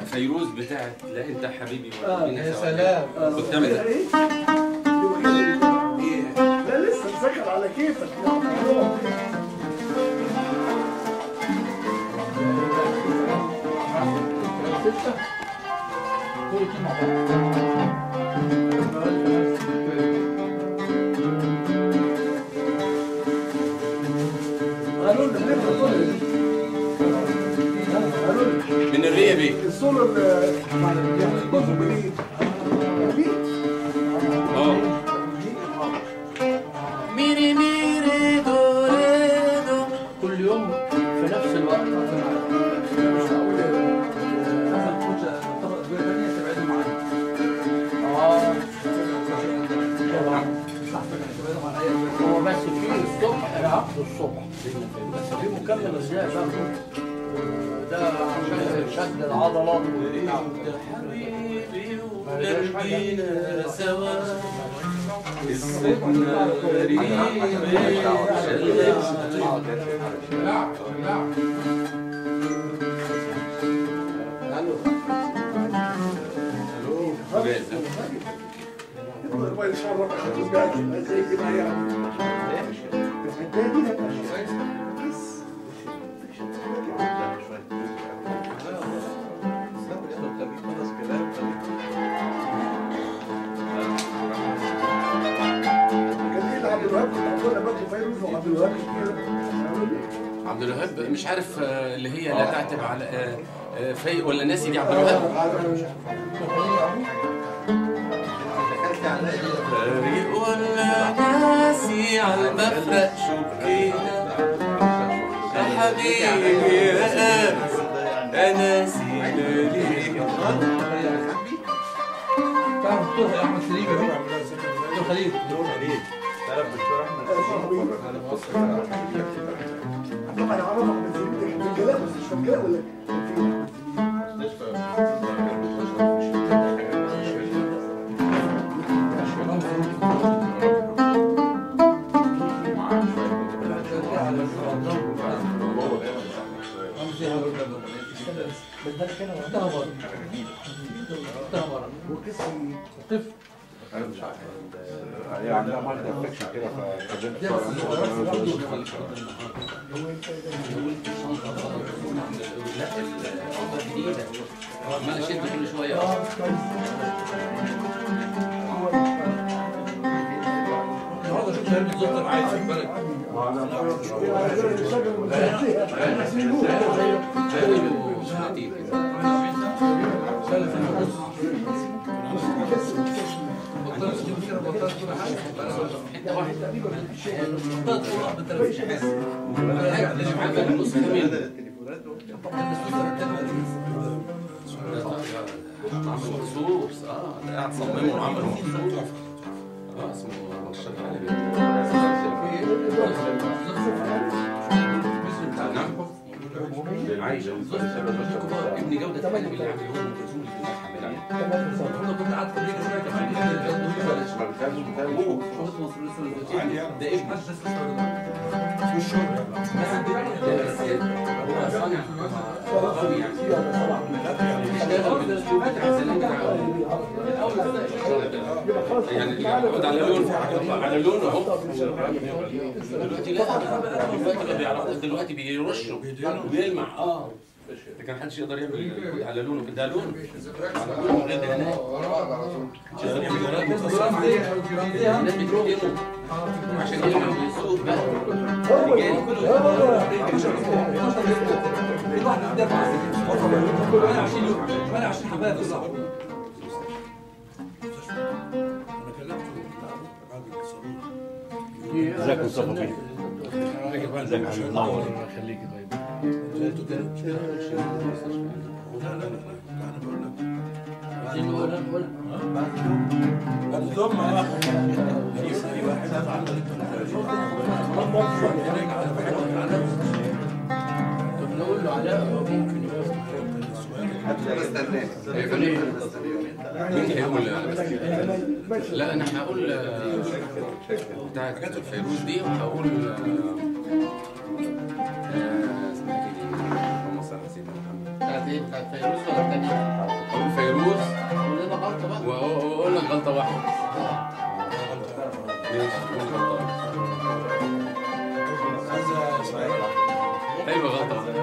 فيروز بتاعت لا انت حبيبي ولا آه، بينا يا سوا. سلام كنت تعمل ده ايه؟ لا لسه مسكر على كيفك قالوا لنا نبقى طول قالوا لنا من الريه بيه الصورة اللي الكتب دي دي اه ميري ميري دو ري دو كل يوم في نفس الوقت مش معقول مثلا كوتش طبق كبير ثانيه تبعدوا معايا اه طبعا هو بس في الصبح العقد الصبح بس في مكمل ازاي بقى ده عشان شد العضلات والبتاع. حبيبي وقلبينا سوا السكنة غريبة الله يشرف زي ما يعني كان ايه عبد الوهاب كنت عبد الوهاب برضه فيروز وعبد الوهاب عبد الوهاب مش عارف آه، اللي هي لا تعتب على آه، آه، فايق ولا ناسي دي عبد الوهاب فايق ولا ناسي على المفرق شكينا يا حبيبي يا أنس أنا سينا ليه تعرف دكتور احمد سليم يا بيه دكتور خليل طبعا عرفك من الجلاء بس مش فاكراه ولا كان طفل هي عندها مالتي انفكشن كده فقدمت لا الأوضة الجديدة عمال أشد كل شوية النهارده شفت هرمي الزبده معايا في البلد سالف النص بطلت تجيب كده بطلت كل حاجه حتة واحدة بطلت تروح بالتلفزيون اللي معاك بقى نص كمان عمرو مخصوص اه ده قاعد صممه عمرو مخصوص اه اسمه الشيخ علي نعم عايشة ابن جودة القلب اللي عامل هو الرسول في المحمد انا كنت قاعد في امريكا شويه كمان ده ابن هو صانع قوي يعني اشتغل بالاسلوب بتاع زمان يعني يقعد على لون على لون اهو دلوقتي لا دلوقتي بقى بيعرف دلوقتي بيرشوا بيلمع اه ده كان محدش يقدر يعمل كود على لونه ده لون على لونه غير دهانات مش يقدر يعمل دهانات الناس بتكتمه عشان يلمع ويسوق بقى رجالي انا 20 يوم انا 20 حبايه في الصحراء ازيك يا مصطفى بيه ازيك يا حبيبي منور خليك طيب عايزين نقول نقول طب نقول له علاء هو ممكن يبقى مين هيقول لا انا هقول آه، بتاعت فيروز دي وهقول آه، آه، اسمها ايه دي؟ اللهم صل على سيدنا محمد بتاعت ايه؟ بتاعت فيروز ولا التانية؟ اقول فيروز كلنا غلطة بقى واقول لك غلطه واحده ماشي قول غلطه واحدة. هذا اسماعيل ايوه غلطه واحده